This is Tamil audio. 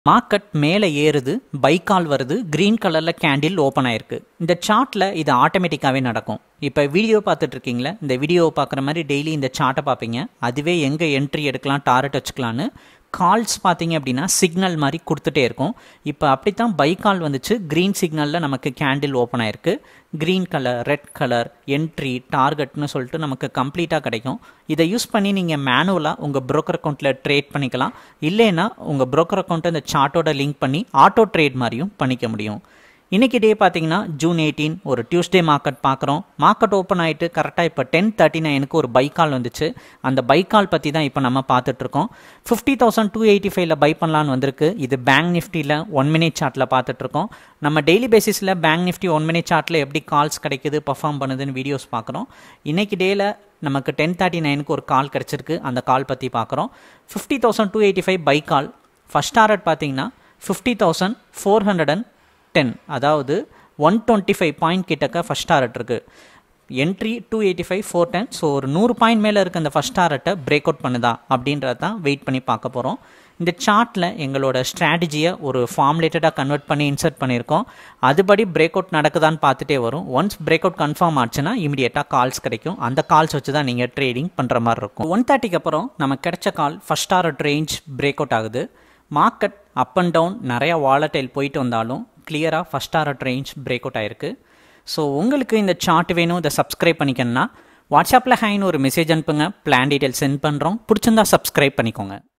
மார்க்கெட் மேலே ஏறுது பைக்கால் வருது க்ரீன் கலரில் கேண்டில் ஓப்பன் ஆயிருக்கு இந்த சார்ட்டில் இது ஆட்டோமேட்டிக்காகவே நடக்கும் இப்போ வீடியோ பார்த்துட்டு இருக்கீங்களா இந்த வீடியோவை பார்க்குற மாதிரி டெய்லி இந்த சார்ட்டை பார்ப்பீங்க அதுவே எங்கே என்ட்ரி எடுக்கலாம் டார்கெட் வச்சுக்கலான்னு கால்ஸ் பார்த்தீங்க அப்படின்னா சிக்னல் மாதிரி கொடுத்துட்டே இருக்கும் இப்போ அப்படித்தான் பை கால் வந்துச்சு க்ரீன் சிக்னலில் நமக்கு கேண்டில் ஓப்பன் ஆயிருக்கு green colour red colour entry டார்கெட்னு சொல்லிட்டு நமக்கு கம்ப்ளீட்டாக கிடைக்கும் இதை யூஸ் பண்ணி நீங்கள் மேனுவலாக உங்கள் broker அக்கௌண்ட்டில் ட்ரேட் பண்ணிக்கலாம் இல்லைன்னா உங்கள் broker அக்கௌண்ட்டை இந்த சார்ட்டோட லிங்க் பண்ணி ஆட்டோ ட்ரேட் மாதிரியும் பண்ணிக்க முடியும் இன்றைக்கி டே பார்த்தீங்கன்னா ஜூன் எயிட்டீன் ஒரு டியூஸ்டே மார்க்கெட் பார்க்குறோம் மார்க்கெட் ஓப்பன் ஆகிட்டு கரெக்டாக இப்போ டென் தேர்ட்டி நைனுக்கு ஒரு பை கால் வந்துச்சு அந்த பை கால் பற்றி தான் இப்போ நம்ம பார்த்துட்ருக்கோம் ஃபிஃப்டி தௌசண்ட் டூ எயிட்டி ஃபைவ்ல பை பண்ணலான்னு வந்திருக்கு இது பேங்க் நிஃப்டியில் ஒன் மினிட் சார்ட்டில் பார்த்துட்ருக்கோம் நம்ம டெய்லி பேசிஸில் பேங்க் நிஃப்டி ஒன் மினிட் சார்ட்டில் எப்படி கால்ஸ் கிடைக்குது பர்ஃபார்ம் பண்ணுதுன்னு வீடியோஸ் பார்க்குறோம் இன்றைக்கி டேயில் நமக்கு டென் தேர்ட்டி நைனுக்கு ஒரு கால் கிடச்சிருக்கு அந்த கால் பற்றி பார்க்குறோம் fifty thousand two eighty five buy call first target பார்த்தீங்கன்னா fifty thousand four hundred and ten அதாவது ஒன் டுவெண்ட்டி ஃபைவ் பாயிண்ட் கிட்டக்க ஃபஸ்ட் டாரட் இருக்குது entry two eighty five four ten so ஒரு நூறு பாயிண்ட் மேலே இருக்க அந்த ஃபஸ்ட் டாரட்டை பிரேக் அவுட் பண்ணுதா அப்படின்றத தான் வெயிட் பண்ணி பார்க்க போகிறோம் இந்த சார்ட்டில் எங்களோட ஸ்ட்ராட்டஜியை ஒரு ஃபார்முலேட்டடாக கன்வெர்ட் பண்ணி இன்சர்ட் பண்ணியிருக்கோம் அதுபடி பிரேக் அவுட் நடக்குதான்னு பார்த்துட்டே வரும் ஒன்ஸ் பிரேக் அவுட் கன்ஃபார்ம் ஆச்சுன்னா இமீடியட்டாக கால்ஸ் கிடைக்கும் அந்த கால்ஸ் வச்சு தான் நீங்கள் ட்ரேடிங் பண்ணுற மாதிரி இருக்கும் ஒன் தேர்ட்டிக்கு அப்புறம் நமக்கு கிடைச்ச call first target range break out ஆகுது மார்க்கெட் அப் அண்ட் டவுன் நிறையா வாலட்டைல் போயிட்டு வந்தாலும் கிளியராக first target range break out ஆயிருக்கு ஸோ உங்களுக்கு இந்த சார்ட் வேணும் இதை சப்ஸ்கிரைப் பண்ணிக்கணும்னா வாட்ஸ்அப்பில் ஹைன்னு ஒரு மெசேஜ் அனுப்புங்க பிளான் டீட்டெயில் சென்ட் பண்ணுறோம் பிடிச்சிருந்தா சப்ஸ்கிரைப் பண்ணிக்கோங்க